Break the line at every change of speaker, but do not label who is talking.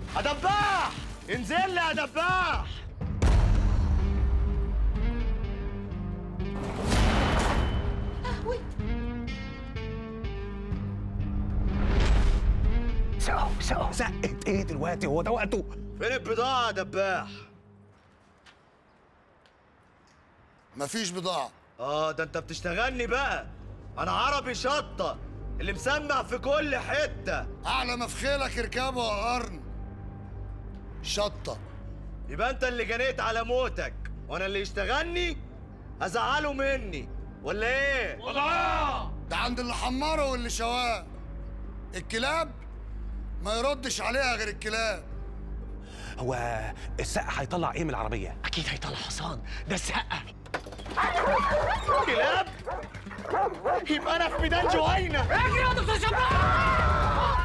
ادباح انزل لي يا دباح
سقوا سقوا سقت ايه دلوقتي هو ده وقته
فين البضاعة يا دباح؟
مفيش بضاعة
اه ده انت بتشتغلني بقى انا عربي شطة اللي مسمع في كل حتة
أعلى ما في خيلك اركبه يا قرن شطة
يبقى انت اللي جنيت على موتك وانا اللي يشتغلني ازعله مني ولا ايه؟
ده عند اللي حمره واللي شواه الكلاب ما يردش عليها غير الكلاب
هو السقا هيطلع ايه من العربيه
اكيد هيطلع حصان ده السقه
كلاب؟ يبقى انا في ميدان جهينة
اجري يا دكتور شباب